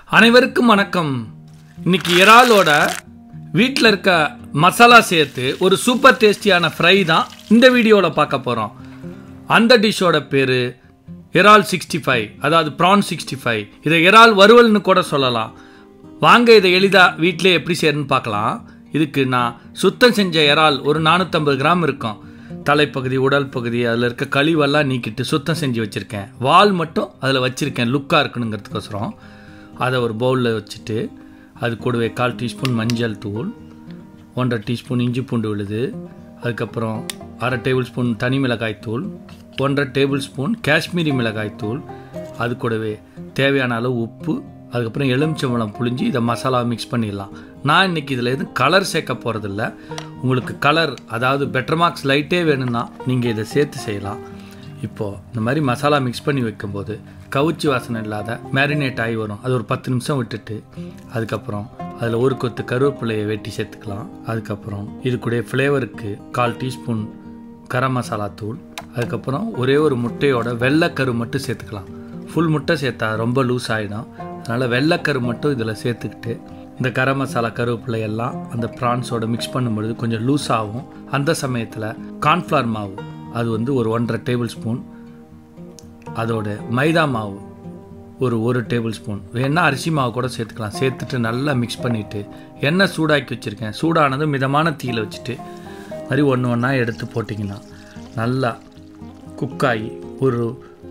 அனைவருக்கும் வணக்கம் இன்னைக்கு இறாலோட வீட்டில் இருக்க மசாலா சேர்த்து ஒரு சூப்பர் டேஸ்டியான ஃப்ரை தான் இந்த வீடியோவில் பார்க்க போகிறோம் அந்த டிஷ்ஷோட பேர் இறால் சிக்ஸ்டி ஃபைவ் அதாவது ப்ரான் சிக்ஸ்டி ஃபைவ் இதை இறால் வறுவல்னு கூட சொல்லலாம் வாங்க இதை எளிதாக வீட்டிலே எப்படி செய்யணும்னு பார்க்கலாம் இதுக்கு நான் சுத்தம் செஞ்ச இறால் ஒரு நானூற்றம்பது கிராம் இருக்கும் தலைப்பகுதி உடல் பகுதி அதில் இருக்க கழிவெல்லாம் நீக்கிட்டு சுத்தம் செஞ்சு வச்சுருக்கேன் வால் மட்டும் அதில் வச்சுருக்கேன் லுக்காக இருக்கணுங்கிறதுக்கோசரம் அதை ஒரு பவுலில் வச்சுட்டு அது கூடவே கால் டீஸ்பூன் மஞ்சள் தூள் ஒன்றரை டீஸ்பூன் இஞ்சி பூண்டு விழுது அதுக்கப்புறம் அரை டேபிள் ஸ்பூன் தனி மிளகாய் தூள் ஒன்றரை டேபிள் ஸ்பூன் காஷ்மீரி மிளகாய் தூள் அது கூடவே தேவையான அளவு உப்பு அதுக்கப்புறம் எலுமிச்சம்பழம் புழிஞ்சு இதை மசாலா மிக்ஸ் பண்ணிடலாம் நான் இன்னைக்கு இதில் எதுவும் கலர் சேர்க்க போகிறதில்ல உங்களுக்கு கலர் அதாவது பெட்டர் மார்க்ஸ் லைட்டே வேணும்னா நீங்கள் இதை சேர்த்து செய்யலாம் இப்போது இந்த மாதிரி மசாலா மிக்ஸ் பண்ணி வைக்கும்போது கவுச்சி வாசனை இல்லாத மேரினேட் ஆகி வரும் அது ஒரு பத்து நிமிஷம் விட்டுட்டு அதுக்கப்புறம் அதில் ஒரு கொத்து கருவேப்பிலையை வெட்டி சேர்த்துக்கலாம் அதுக்கப்புறம் இது கூட ஃப்ளேவருக்கு கால் டீஸ்பூன் கரம் மசாலா தூள் அதுக்கப்புறம் ஒரே ஒரு முட்டையோட வெள்ளைக்கரு மட்டும் சேர்த்துக்கலாம் ஃபுல் முட்டை சேர்த்தா ரொம்ப லூஸ் ஆகிடும் அதனால் வெள்ளைக்கரு மட்டும் இதில் சேர்த்துக்கிட்டு இந்த கரம் மசாலா கருவேப்பிலை எல்லாம் அந்த ப்ரான்ஸோட மிக்ஸ் பண்ணும்பொழுது கொஞ்சம் லூஸ் ஆகும் அந்த சமயத்தில் கார்ன்ஃப்ளவர் மாவு அது வந்து ஒரு ஒன்றரை டேபிள் ஸ்பூன் அதோட மைதா மாவு ஒரு ஒரு டேபிள் ஸ்பூன் வேணால் அரிசி மாவு கூட சேர்த்துக்கலாம் சேர்த்துட்டு நல்லா மிக்ஸ் பண்ணிவிட்டு எண்ணெய் சூடாக்கி வச்சுருக்கேன் சூடானதும் மிதமான தீயில் வச்சுட்டு மாதிரி ஒன்று ஒன்றா எடுத்து போட்டிங்கன்னா நல்லா குக்காகி ஒரு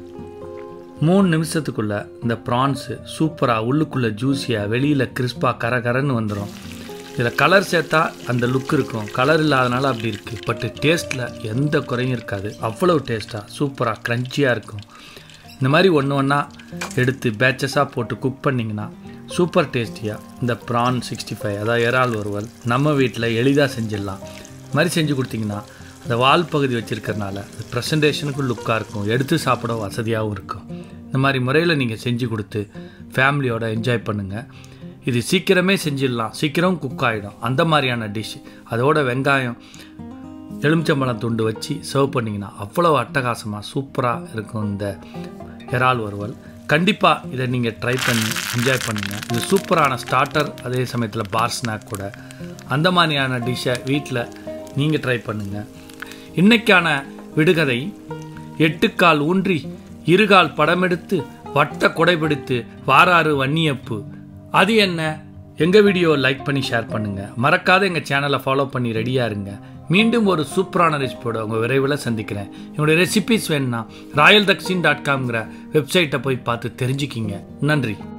மூணு நிமிஷத்துக்குள்ளே இந்த ப்ரான்ஸு சூப்பராக உள்ளுக்குள்ளே ஜூஸியாக வெளியில் கிறிஸ்பாக கர கரன்னு வந்துடும் இதில் கலர் சேர்த்தா அந்த லுக் இருக்கும் கலர் இல்லாதனால அப்படி இருக்குது பட் டேஸ்ட்டில் எந்த குறையும் இருக்காது அவ்வளவு டேஸ்ட்டாக சூப்பராக க்ரன்ச்சியாக இருக்கும் இந்த மாதிரி ஒன்று ஒன்றா எடுத்து பேச்சஸாக போட்டு குக் பண்ணிங்கன்னா சூப்பர் டேஸ்டியாக இந்த ப்ரான் சிக்ஸ்டி ஃபைவ் அதாவது இறால் வறுவல் நம்ம வீட்டில் எளிதாக செஞ்சிடலாம் இது மாதிரி செஞ்சு கொடுத்தீங்கன்னா அந்த வால் பகுதி வச்சுருக்கறனால ப்ரெசன்டேஷனுக்கு லுக்காக இருக்கும் எடுத்து சாப்பிட வசதியாகவும் இருக்கும் இந்த மாதிரி முறையில் நீங்கள் செஞ்சு கொடுத்து ஃபேமிலியோட என்ஜாய் பண்ணுங்கள் இது சீக்கிரமே செஞ்சிடலாம் சீக்கிரம் குக் ஆகிடும் அந்த மாதிரியான டிஷ் அதோட வெங்காயம் எலுமிச்சம்பழம் துண்டு வச்சு சர்வ் பண்ணிங்கன்னா அவ்வளோ அட்டகாசமாக சூப்பராக இருக்கும் இந்த இறால் வறுவல் கண்டிப்பாக இதை நீங்கள் ட்ரை பண்ணி என்ஜாய் பண்ணுங்கள் இது சூப்பரான ஸ்டார்டர் அதே சமயத்தில் பார் ஸ்நாக் கூட அந்த மாதிரியான டிஷ்ஷை வீட்டில் நீங்கள் ட்ரை பண்ணுங்கள் இன்னைக்கான விடுகதை எட்டுக்கால் ஊன்றி இருகால் படமெடுத்து வட்ட கொடைபிடித்து வாராறு வன்னியப்பு அது என்ன எங்கள் வீடியோ லைக் பண்ணி ஷேர் பண்ணுங்கள் மறக்காத எங்கள் சேனலை ஃபாலோ பண்ணி ரெடியாக இருங்க மீண்டும் ஒரு சூப்பரான ரெசிபியோட உங்கள் விரைவில் சந்திக்கிறேன் என்னுடைய ரெசிபிஸ் வேணும்னா ராயல் தக்ஷின் டாட் காம்ங்கிற வெப்சைட்டை போய் பார்த்து தெரிஞ்சுக்கிங்க நன்றி